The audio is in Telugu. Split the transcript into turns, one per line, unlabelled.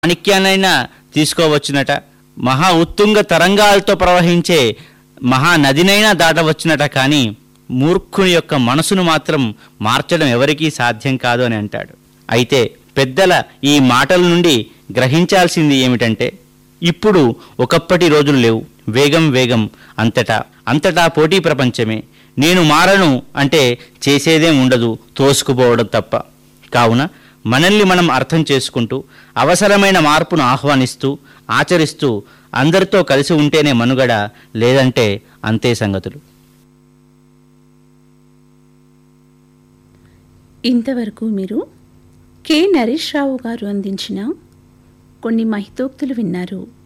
మాణిక్యాన్నైనా తీసుకోవచ్చునట మహా ఉత్తుంగ తరంగాలతో ప్రవహించే మహా నదినైనా దాటవచ్చునట కానీ మూర్ఖుని యొక్క మనసును మాత్రం మార్చడం ఎవరికీ సాధ్యం కాదు అని అంటాడు అయితే పెద్దల ఈ మాటల నుండి గ్రహించాల్సింది ఏమిటంటే ఇప్పుడు ఒకప్పటి రోజులు లేవు వేగం వేగం అంతటా అంతటా పోటీ ప్రపంచమే నేను మారను అంటే చేసేదేం ఉండదు తోసుకుపోవడం తప్ప కావున మనల్ని మనం అర్థం చేసుకుంటూ అవసరమైన మార్పును ఆహ్వానిస్తూ ఆచరిస్తూ అందరితో కలిసి ఉంటేనే మనుగడ లేదంటే అంతే సంగతులు
ఇంతవరకు మీరు కె నరేష్ రావు గారు అందించిన కొన్ని మహితోక్తులు విన్నారు